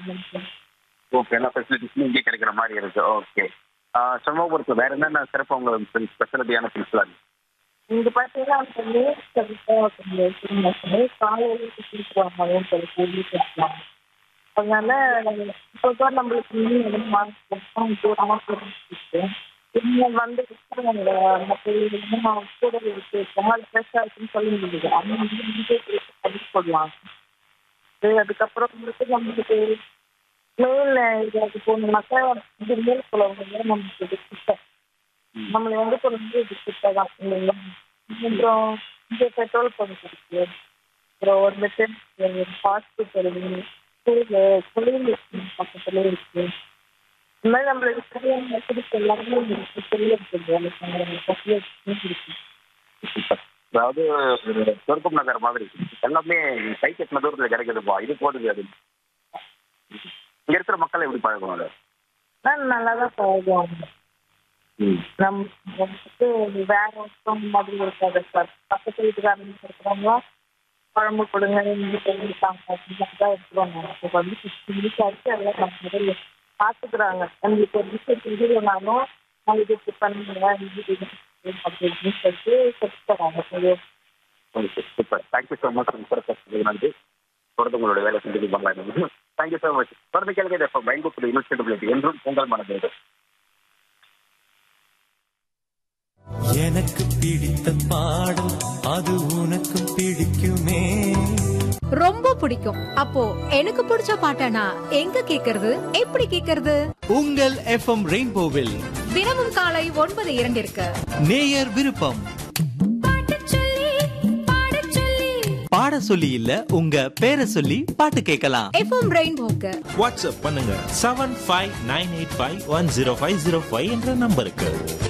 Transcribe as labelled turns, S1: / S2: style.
S1: Okay எல்லா ஃபெசிலிட்டிஸும் இங்கே கிடைக்கிற மாதிரி இருக்கு ஓகே சமூகபுரத்தில் வேற என்னென்ன சிறப்பு உங்களுக்கு ஸ்பெஷாலிட்டியான திங்ஸ்லாம் இருக்கு
S2: இங்க பாத்தீங்கன்னா வந்து கண்டிப்பா கொஞ்சம் சின்ன காலையில சீக்கிரம் சொல்லி கேள்விப்பட்டலாம் அதனால இப்போ நம்மளுக்கு இன்னும் எதுவும் மார்க் தூரமா தெரிஞ்சுக்கிட்டு இங்க வந்து இருக்கிறவங்க மற்ற கூட இருக்கு அது ஃப்ரெஷ்ஷாக இருக்குன்னு சொல்ல முடியுது அவங்க வந்து இங்கே படிச்சு போடுவாங்க அது அதுக்கப்புறம் வந்துட்டு நம்மளுக்கு மேல் இதுக்கு போகணும்னாக்கா இது மேல் குளம் நம்மளுக்கு இது கிட்ட நம்மளை வந்து கொஞ்சம் இது கிட்ட தான் இல்லைங்களா அப்புறம் இங்கே பெட்ரோல் பங்க் இருக்கு அப்புறம் வந்துட்டு ஹாஸ்பிட்டல் ஸ்கூலு கோயில் பக்கத்துல இருக்கு இந்த மாதிரி நம்மளுக்கு சரியான வசதிக்கு எல்லாமே இருக்கு தெரிய இருக்குது இருக்கு
S1: அதாவது ஒரு சொர்க்கம் நகர் மாதிரி எல்லாமே கை கட்டின தூரத்தில் கிடைக்குதுப்பா இது போதுது அது இங்க இருக்கிற மக்கள் எப்படி பழகும் அதை
S2: ஆனால் நல்லா தான் பழகுவாங்க நம்ம வந்துட்டு வேற ஒருத்தவங்க மாதிரி இருக்காது சார் பக்கத்து வீட்டுக்காரங்க இருக்கிறவங்க குழம்பு கொடுங்க இங்கே தெரிஞ்சுட்டாங்க அப்படின்னு தான் எடுத்துருவாங்க இப்போ வந்து ஃபிஃப்டி மினிட்ஸ் ஆச்சு எல்லாம் நம்ம முதல்ல பார்த்துக்குறாங்க நம்மளுக்கு ஒரு விஷயம் தெரியலனாலும் நான் இது இப்படி பண்ணுங்க இது இது அப்படின்னு சொல்லிட்டு செட் தராங்க சரி
S1: okay super thank you so much super நன்றி தொடர்ந்து உங்களோட வேலை செஞ்சு பண்ணலாம் தேங்க்யூ ஸோ மச் தொடர்ந்து கேளுங்க இப்போ பயன்படுத்த யூனிவர்சிட்டி என்றும் உங்கள் மனதோடு
S3: எனக்கு பிடித்த பாடல் அது உனக்கு பிடிக்குமே
S4: ரொம்ப பிடிக்கும் அப்போ எனக்கு பிடிச்ச பாட்டனா எங்க கேக்குறது எப்படி கேக்குறது
S3: உங்கள் எஃப்எம் ரெயின்போவில்
S4: தினமும் காலை ஒன்பது இரண்டிற்கு
S3: நேயர் விருப்பம்
S4: பாடச் சொல்லி, பாடச் சொல்லி.
S3: பாட சொல்லி இல்ல உங்க பேரை சொல்லி பாட்டு கேட்கலாம்
S4: எஃப்எம் ரெயின்போக்கு
S5: வாட்ஸ்அப் பண்ணுங்க seven five nine eight five one zero five zero five என்ற நம்பருக்கு